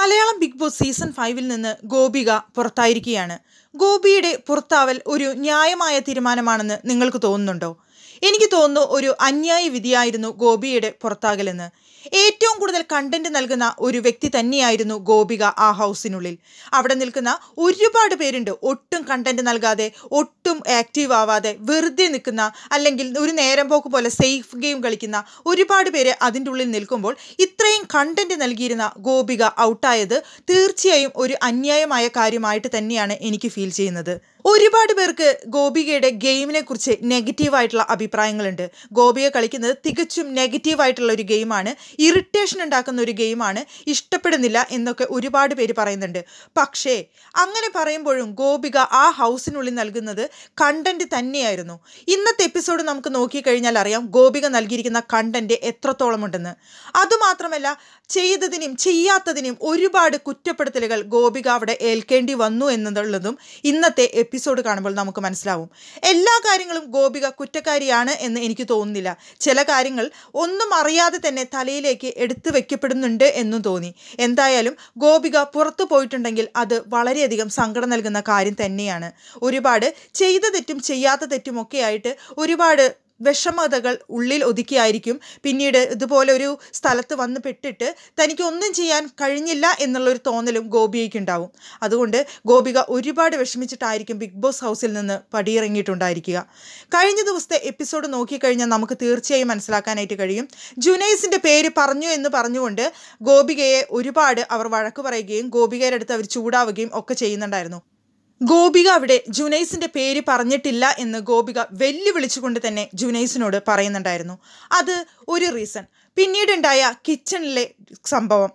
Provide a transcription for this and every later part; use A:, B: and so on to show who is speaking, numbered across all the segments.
A: Malayalam big boss season ഫൈവിൽ നിന്ന് ഗോപിക പുറത്തായിരിക്കുകയാണ് ഗോപിയുടെ പുറത്താവൽ ഒരു ന്യായമായ തീരുമാനമാണെന്ന് നിങ്ങൾക്ക് തോന്നുന്നുണ്ടോ എനിക്ക് തോന്നുന്നു ഒരു അന്യായ വിധിയായിരുന്നു ഗോപിയുടെ പുറത്താകലെന്ന് ഏറ്റവും കൂടുതൽ കണ്ടന്റ് നൽകുന്ന ഒരു വ്യക്തി തന്നെയായിരുന്നു ഗോപിക ആ ഹൗസിനുള്ളിൽ അവിടെ നിൽക്കുന്ന ഒരുപാട് പേരുണ്ട് ഒട്ടും കണ്ടന്റ് നൽകാതെ ഒട്ടും ആക്റ്റീവ് ആവാതെ വെറുതെ നിൽക്കുന്ന അല്ലെങ്കിൽ ഒരു നേരം പോക്ക് പോലെ സേഫ് ഗെയിം കളിക്കുന്ന ഒരുപാട് പേര് അതിൻ്റെ ഉള്ളിൽ നിൽക്കുമ്പോൾ ഇത്രയും കണ്ടന്റ് നൽകിയിരുന്ന ഗോപിക ഔട്ടായത് തീർച്ചയായും ഒരു അന്യായമായ കാര്യമായിട്ട് തന്നെയാണ് എനിക്ക് ഫീൽ ചെയ്യുന്നത് ഒരുപാട് പേർക്ക് ഗോപികയുടെ ഗെയിമിനെ കുറിച്ച് നെഗറ്റീവായിട്ടുള്ള അഭിപ്രായങ്ങളുണ്ട് ഗോപിക കളിക്കുന്നത് തികച്ചും നെഗറ്റീവായിട്ടുള്ള ഒരു ഗെയിമാണ് ഇറിറ്റേഷൻ ഉണ്ടാക്കുന്ന ഒരു ഗെയിമാണ് ഇഷ്ടപ്പെടുന്നില്ല എന്നൊക്കെ ഒരുപാട് പേര് പറയുന്നുണ്ട് പക്ഷേ അങ്ങനെ പറയുമ്പോഴും ഗോപിക ആ ഹൗസിനുള്ളിൽ നൽകുന്നത് കണ്ടന്റ് തന്നെയായിരുന്നു ഇന്നത്തെ എപ്പിസോഡ് നമുക്ക് നോക്കിക്കഴിഞ്ഞാൽ അറിയാം ഗോപിക നൽകിയിരിക്കുന്ന കണ്ടന്റ് എത്രത്തോളം ഉണ്ടെന്ന് അതുമാത്രമല്ല ചെയ്തതിനും ചെയ്യാത്തതിനും ഒരുപാട് കുറ്റപ്പെടുത്തലുകൾ ഗോപിക അവിടെ ഏൽക്കേണ്ടി വന്നു എന്നുള്ളതും ഇന്നത്തെ എപ്പിസോഡ് കാണുമ്പോൾ നമുക്ക് മനസ്സിലാവും എല്ലാ കാര്യങ്ങളും ഗോപിക കുറ്റക്കാരിയാണ് എന്ന് എനിക്ക് തോന്നുന്നില്ല ചില കാര്യങ്ങൾ ഒന്നും അറിയാതെ തന്നെ തലയിലേക്ക് എടുത്തു വെക്കപ്പെടുന്നുണ്ട് എന്നും തോന്നി എന്തായാലും ഗോപിക പുറത്തു പോയിട്ടുണ്ടെങ്കിൽ അത് വളരെയധികം സങ്കടം നൽകുന്ന കാര്യം തന്നെയാണ് ഒരുപാട് ചെയ്ത തെറ്റും ചെയ്യാത്ത തെറ്റും ഒക്കെ ആയിട്ട് ഒരുപാട് വിഷമതകൾ ഉള്ളിൽ ഒതുക്കിയായിരിക്കും പിന്നീട് ഇതുപോലെ ഒരു സ്ഥലത്ത് വന്ന് പെട്ടിട്ട് തനിക്ക് ഒന്നും ചെയ്യാൻ കഴിഞ്ഞില്ല എന്നുള്ളൊരു തോന്നലും ഗോപികയ്ക്കുണ്ടാവും അതുകൊണ്ട് ഗോപിക ഒരുപാട് വിഷമിച്ചിട്ടായിരിക്കും ബിഗ് ബോസ് ഹൗസിൽ നിന്ന് പടിയിറങ്ങിയിട്ടുണ്ടായിരിക്കുക കഴിഞ്ഞ ദിവസത്തെ എപ്പിസോഡ് നോക്കിക്കഴിഞ്ഞാൽ നമുക്ക് തീർച്ചയായും മനസ്സിലാക്കാനായിട്ട് കഴിയും ജുനൈസിൻ്റെ പേര് പറഞ്ഞു എന്ന് പറഞ്ഞുകൊണ്ട് ഗോപികയെ ഒരുപാട് അവർ വഴക്ക് പറയുകയും ഗോപികയുടെ അടുത്ത് അവർ ചൂടാവുകയും ഒക്കെ ചെയ്യുന്നുണ്ടായിരുന്നു ഗോപിക അവിടെ ജുനൈസിന്റെ പേര് പറഞ്ഞിട്ടില്ല എന്ന് ഗോപിക വെല്ലുവിളിച്ചുകൊണ്ട് തന്നെ ജുനൈസിനോട് പറയുന്നുണ്ടായിരുന്നു അത് ഒരു റീസൺ പിന്നീടുണ്ടായ കിച്ചണിലെ സംഭവം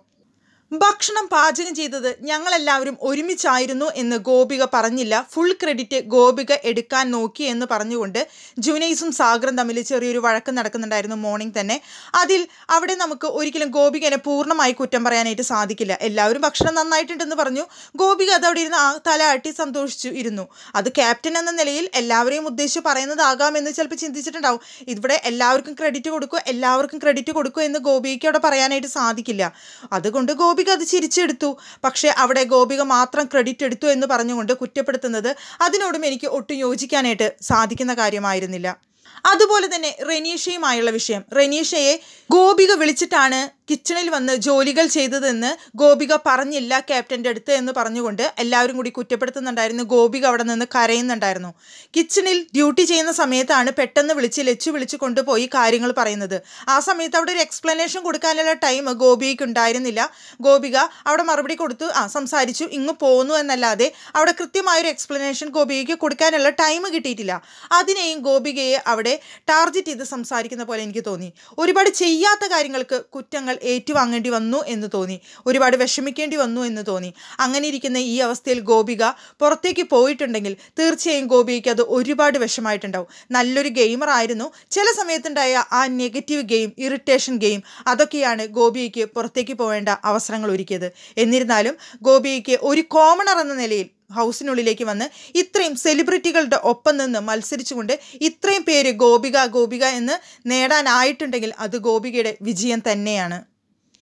A: ഭക്ഷണം പാചകം ചെയ്തത് ഞങ്ങളെല്ലാവരും ഒരുമിച്ചായിരുന്നു എന്ന് ഗോപിക പറഞ്ഞില്ല ഫുൾ ക്രെഡിറ്റ് ഗോപിക എടുക്കാൻ നോക്കി എന്ന് പറഞ്ഞുകൊണ്ട് ജുനൈസും സാഗറും തമ്മിൽ ചെറിയൊരു വഴക്ക് നടക്കുന്നുണ്ടായിരുന്നു മോർണിംഗ് തന്നെ അതിൽ അവിടെ നമുക്ക് ഒരിക്കലും ഗോപികനെ പൂർണ്ണമായി കുറ്റം പറയാനായിട്ട് സാധിക്കില്ല എല്ലാവരും ഭക്ഷണം നന്നായിട്ടുണ്ടെന്ന് പറഞ്ഞു ഗോപിക അത് അവിടെ ഇരുന്ന് ആ തല ആട്ടി സന്തോഷിച്ചു ഇരുന്നു അത് ക്യാപ്റ്റൻ എന്ന നിലയിൽ എല്ലാവരെയും ഉദ്ദേശിച്ച് പറയുന്നതാകാമെന്ന് ചിലപ്പോൾ ചിന്തിച്ചിട്ടുണ്ടാവും ഇവിടെ എല്ലാവർക്കും ക്രെഡിറ്റ് കൊടുക്കുക എല്ലാവർക്കും ക്രെഡിറ്റ് കൊടുക്കുക എന്ന് ഗോപികയ്ക്ക് അവിടെ പറയാനായിട്ട് സാധിക്കില്ല അതുകൊണ്ട് ഗോപി ഗോപിക അത് ചിരിച്ചെടുത്തു പക്ഷേ അവിടെ ഗോപിക മാത്രം ക്രെഡിറ്റ് എടുത്തു എന്ന് പറഞ്ഞുകൊണ്ട് കുറ്റപ്പെടുത്തുന്നത് അതിനോടും എനിക്ക് ഒട്ടും യോജിക്കാനായിട്ട് സാധിക്കുന്ന കാര്യമായിരുന്നില്ല അതുപോലെ തന്നെ റെനീഷയുമായുള്ള വിഷയം റെനീഷയെ ഗോപിക വിളിച്ചിട്ടാണ് കിച്ചണിൽ വന്ന് ജോലികൾ ചെയ്തതെന്ന് ഗോപിക പറഞ്ഞില്ല ക്യാപ്റ്റൻ്റെ അടുത്ത് എന്ന് പറഞ്ഞുകൊണ്ട് എല്ലാവരും കൂടി കുറ്റപ്പെടുത്തുന്നുണ്ടായിരുന്നു ഗോപിക അവിടെ നിന്ന് കരയുന്നുണ്ടായിരുന്നു കിച്ചണിൽ ഡ്യൂട്ടി ചെയ്യുന്ന സമയത്താണ് പെട്ടെന്ന് വിളിച്ച് ലച്ചു വിളിച്ച് കൊണ്ടുപോയി കാര്യങ്ങൾ പറയുന്നത് ആ സമയത്ത് അവിടെ ഒരു എക്സ്പ്ലനേഷൻ കൊടുക്കാനുള്ള ടൈം ഗോപികയ്ക്ക് ഉണ്ടായിരുന്നില്ല ഗോപിക അവിടെ മറുപടി കൊടുത്തു ആ സംസാരിച്ചു ഇങ്ങ് പോന്നു എന്നല്ലാതെ അവിടെ കൃത്യമായൊരു എക്സ്പ്ലനേഷൻ ഗോപികയ്ക്ക് കൊടുക്കാനുള്ള ടൈം കിട്ടിയിട്ടില്ല അതിനെയും ഗോപികയെ അവിടെ ടാർഗറ്റ് ചെയ്ത് സംസാരിക്കുന്ന പോലെ എനിക്ക് തോന്നി ഒരുപാട് ചെയ്യാത്ത കാര്യങ്ങൾക്ക് കുറ്റങ്ങൾ ഏറ്റുവാങ്ങേണ്ടി വന്നു എന്ന് തോന്നി ഒരുപാട് വിഷമിക്കേണ്ടി വന്നു എന്ന് തോന്നി അങ്ങനെ ഇരിക്കുന്ന ഈ അവസ്ഥയിൽ ഗോപിക പുറത്തേക്ക് പോയിട്ടുണ്ടെങ്കിൽ തീർച്ചയായും ഗോപികയ്ക്ക് അത് ഒരുപാട് വിഷമായിട്ടുണ്ടാവും നല്ലൊരു ഗെയിമർ ആയിരുന്നു ചില സമയത്തുണ്ടായ ആ നെഗറ്റീവ് ഗെയിം ഇറിറ്റേഷൻ ഗെയിം അതൊക്കെയാണ് ഗോപികയ്ക്ക് പുറത്തേക്ക് പോവേണ്ട അവസരങ്ങൾ ഒരുക്കിയത് എന്നിരുന്നാലും ഗോപികയ്ക്ക് ഒരു കോമണർ എന്ന നിലയിൽ ഹൗസിനുള്ളിലേക്ക് വന്ന് ഇത്രയും സെലിബ്രിറ്റികളുടെ ഒപ്പം നിന്ന് മത്സരിച്ചുകൊണ്ട് ഇത്രയും പേര് ഗോപിക ഗോപിക എന്ന് നേടാനായിട്ടുണ്ടെങ്കിൽ അത് ഗോപികയുടെ വിജയം തന്നെയാണ്